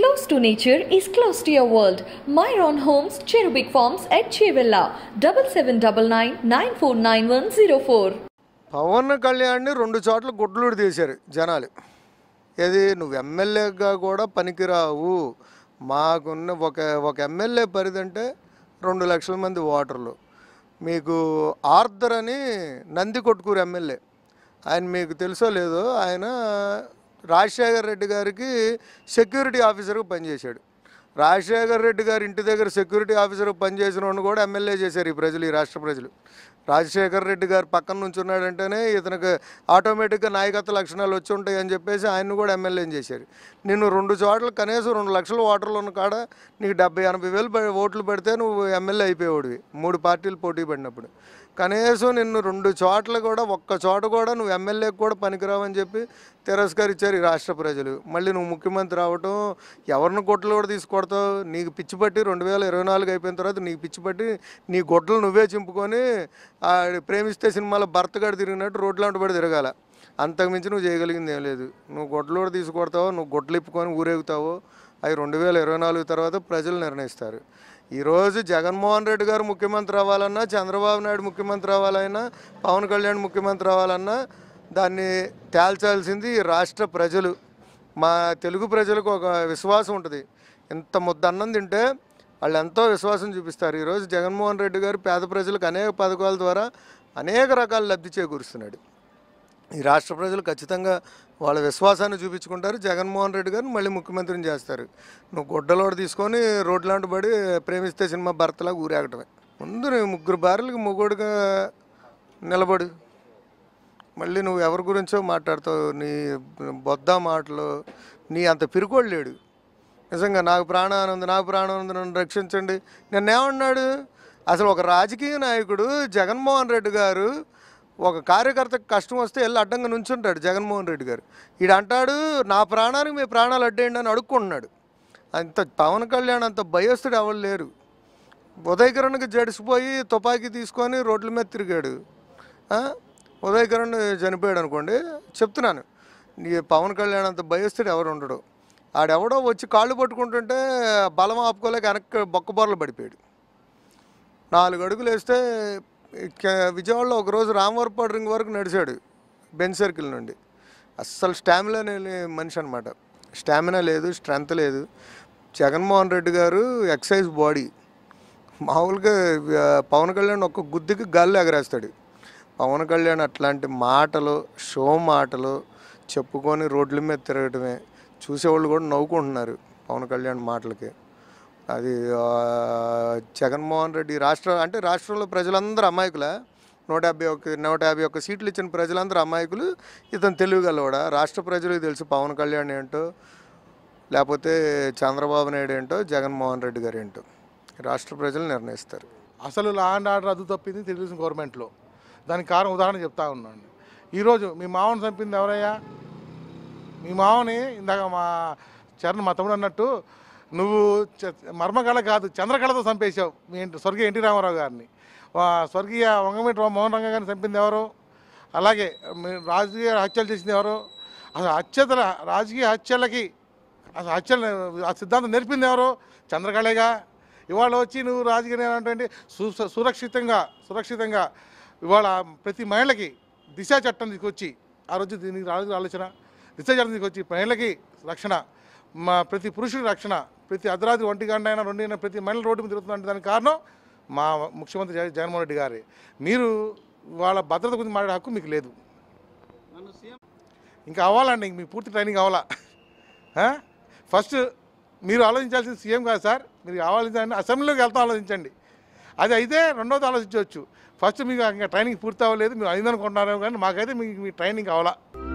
Close to nature is close to your world. Myron Homes, Cherubic Farms at Chevilla, 7799 Pawan కళ్యాణ్ని రెండు చోట్ల గుడ్లుడు తీశారు జనాలు ఏది నువ్వు ఎమ్మెల్యేగా కూడా పనికిరావు మాకున్న ఒక ఒక ఎమ్మెల్యే పరిధి అంటే రెండు లక్షల మంది ఓటర్లు మీకు ఆర్దర్ అని నంది కొట్టుకూరు ఎమ్మెల్యే ఆయన మీకు తెలుసో లేదో ఆయన రాజశేఖర్ రెడ్డి గారికి సెక్యూరిటీ ఆఫీసర్గా పనిచేశాడు రాజశేఖర్ రెడ్డి గారి ఇంటి దగ్గర సెక్యూరిటీ ఆఫీసర్ పనిచేసిన వాడిని కూడా ఎమ్మెల్యే చేశారు ఈ ప్రజలు ఈ రాష్ట్ర ప్రజలు రాజశేఖర్ రెడ్డి గారు పక్కన నుంచి ఉన్నాడంటేనే ఇతనికి ఆటోమేటిక్గా నాయకత్వ లక్షణాలు వచ్చి ఉంటాయి అని చెప్పేసి ఆయన్ని కూడా ఎమ్మెల్యే చేశారు నిన్ను రెండు చోట్ల కనీసం రెండు లక్షల ఓటర్లు ఉన్న కాడ నీకు డెబ్బై ఎనభై వేలు ప- ఓట్లు పెడితే నువ్వు ఎమ్మెల్యే అయిపోయేవాడివి మూడు పార్టీలు పోటీ పడినప్పుడు కనీసం నిన్ను రెండు చోట్ల కూడా ఒక్క చోట కూడా నువ్వు ఎమ్మెల్యేకి కూడా పనికిరావని చెప్పి తిరస్కరించారు ఈ రాష్ట్ర ప్రజలు మళ్ళీ నువ్వు ముఖ్యమంత్రి అవటం ఎవరిని గొడ్డలు కూడా తీసుకొడతావు నీకు పిచ్చి పట్టి రెండు వేల ఇరవై నాలుగు అయిపోయిన తర్వాత నీకు పిచ్చి పట్టి నీ గొడ్డలు నువ్వే చింపుకొని ఆ ప్రేమిస్తే సినిమాలో భర్త గడు తిరిగినట్టు రోడ్లాంటి పడి తిరగాల అంతకుమించి నువ్వు చేయగలిగింది ఏం లేదు నువ్వు గొడ్డలు కూడా తీసుకొడతావో నువ్వు గొడ్డలు ఇప్పుకొని ఊరేగుతావో అవి రెండు వేల ఇరవై నాలుగు తర్వాత ప్రజలు నిర్ణయిస్తారు ఈరోజు జగన్మోహన్ రెడ్డి గారు ముఖ్యమంత్రి అవ్వాలన్నా చంద్రబాబు నాయుడు ముఖ్యమంత్రి అవ్వాలన్నా పవన్ కళ్యాణ్ ముఖ్యమంత్రి అవ్వాలన్నా దాన్ని తేల్చాల్సింది ఈ రాష్ట్ర ప్రజలు మా తెలుగు ప్రజలకు ఒక విశ్వాసం ఉంటుంది ఇంత ముద్ద అన్నం తింటే వాళ్ళు ఎంతో విశ్వాసం చూపిస్తారు ఈరోజు జగన్మోహన్ రెడ్డి గారు పేద ప్రజలకు అనేక పథకాల ద్వారా అనేక రకాల లబ్ధి చేకూరుస్తున్నాడు ఈ రాష్ట్ర ప్రజలు ఖచ్చితంగా వాళ్ళ విశ్వాసాన్ని చూపించుకుంటారు జగన్మోహన్ రెడ్డి గారిని మళ్ళీ ముఖ్యమంత్రిని చేస్తారు నువ్వు గుడ్డలోడు తీసుకొని రోడ్లాంటి పడి ప్రేమిస్తే సినిమా భర్తలాగా ఊరేగటమే ముందు నువ్వు ముగ్గురు భార్యలకు మొగోడుగా నిలబడు మళ్ళీ నువ్వు ఎవరి గురించో మాట్లాడతావు నీ బొద్ద మాటలు నీ అంత పిరుకోడు లేడు నిజంగా నాకు ప్రాణానం ఉంది నాకు ప్రాణం ఉంది నన్ను రక్షించండి నిన్నేమన్నాడు అసలు ఒక రాజకీయ నాయకుడు జగన్మోహన్ రెడ్డి గారు ఒక కార్యకర్తకు కష్టం వస్తే వెళ్ళి అడ్డంగా నుంచుంటాడు జగన్మోహన్ రెడ్డి గారు ఈడు అంటాడు నా ప్రాణానికి మీ ప్రాణాలు అడ్డేయండి అని అడుక్కుంటున్నాడు అంత పవన్ కళ్యాణ్ అంత భయస్తుడు ఎవరు లేరు ఉదయకిరణ్కి జడిసిపోయి తుపాకీ తీసుకొని రోడ్ల మీద తిరిగాడు ఆ? ఉదయకిరణ్ చనిపోయాడు అనుకోండి చెప్తున్నాను నీ పవన్ కళ్యాణ్ అంత భయస్తుడు ఎవరు ఉండడు ఆడెవడో వచ్చి కాళ్ళు పట్టుకుంటుంటే బలం ఆపుకోలేక వెనక్కి బొక్కబొరలు పడిపోయాడు నాలుగు అడుగులు వేస్తే ఇక విజయవాడలో ఒకరోజు రామవరపాడు రింగ్ వరకు నడిచాడు బెంచ్ సర్కిల్ నుండి అస్సలు స్టామినా లేని మనిషి అనమాట స్టామినా లేదు స్ట్రెంత్ లేదు జగన్మోహన్ రెడ్డి గారు ఎక్సైజ్ బాడీ మామూలుగా ఆ, పవన్ కళ్యాణ్ ఒక్క గుద్దికి గాల్లో ఎగరేస్తాడు పవన్ కళ్యాణ్ అట్లాంటి మాటలు షో మాటలు చెప్పుకొని రోడ్ల మీద తిరగటమే చూసేవాళ్ళు కూడా నవ్వుకుంటున్నారు పవన్ కళ్యాణ్ మాటలకి అది ఆ, జగన్మోహన్ రెడ్డి రాష్ట్ర అంటే రాష్ట్రంలో ప్రజలందరూ అమాయకులా నూట యాభై ఒక్క నూట యాభై ఒక్క సీట్లు ఇచ్చిన ప్రజలందరూ అమాయకులు ఇతను తెలివిగలవాడా రాష్ట్ర ప్రజలకు తెలుసు పవన్ కళ్యాణ్ ఏంటో లేకపోతే చంద్రబాబు నాయుడు ఏంటో జగన్మోహన్ రెడ్డి గారు ఏంటో రాష్ట్ర ప్రజలు నిర్ణయిస్తారు అసలు లా అండ్ ఆర్డర్ అదుపు తప్పింది తెలుగుదేశం గవర్నమెంట్లో దానికి కారణం ఉదాహరణ చెప్తా ఉన్నాను ఈరోజు మీ మామని చంపింది ఎవరయ్యా మీ మామని ఇందాక మా చరణ్ మా తమ్ముడు అన్నట్టు నువ్వు చ- మర్మకళ కాదు చంద్రకళతో చంపేశావు మీ ఇంటి స్వర్గీయ ఎన్టీ రామారావు గారిని వా- స్వర్గీయ వంగమేటి మోహన్ రంగ గారిని చంపింది ఎవరు అలాగే మీ రాజకీయ హత్యలు చేసింది ఎవరు అసలు హత్యల రాజకీయ హత్యలకి అసలు హత్యలు ఆ సిద్ధాంతం నేర్పింది ఎవరు చంద్రకళగా ఇవాళ వచ్చి నువ్వు రాజకీయ అంటే సు- సురక్షితంగా సురక్షితంగా ఇవాళ ప్రతి మహిళకి దిశ చట్టం తీసుకొచ్చి ఆ రోజు దీనికి రాజు ఆలోచన దిశ చట్టం తీసుకొచ్చి మహిళకి రక్షణ మా ప్రతి పురుషుడి రక్షణ ప్రతి అర్ధరాత్రి ఒంటి గంట అయినా రెండు అయినా ప్రతి మహిళ రోడ్డు మీద తిరుగుతుందంటే దానికి కారణం మా ముఖ్యమంత్రి జగ- జగన్మోహన్ రెడ్డి గారి మీరు వాళ్ళ భద్రత గురించి మాట్లాడే హక్కు మీకు లేదు ఇంకా అవ్వాలండి ఇంక మీకు పూర్తి ట్రైనింగ్ అవ్వాలా ఆ? ఫస్ట్ మీరు ఆలోచించాల్సిన సీఎం కాదు సార్ మీరు ఆలోచించండి అసెంబ్లీలోకి వెళ్తాం ఆలోచించండి అది అయితే రెండోది ఆలోచించవచ్చు ఫస్ట్ మీకు ఇంకా ట్రైనింగ్ పూర్తి అవ్వలేదు మీరు అయిందనుకుంటున్నారేమో కానీ మాకైతే మీకు మీ ట్రైనింగ్ అవ్వాలా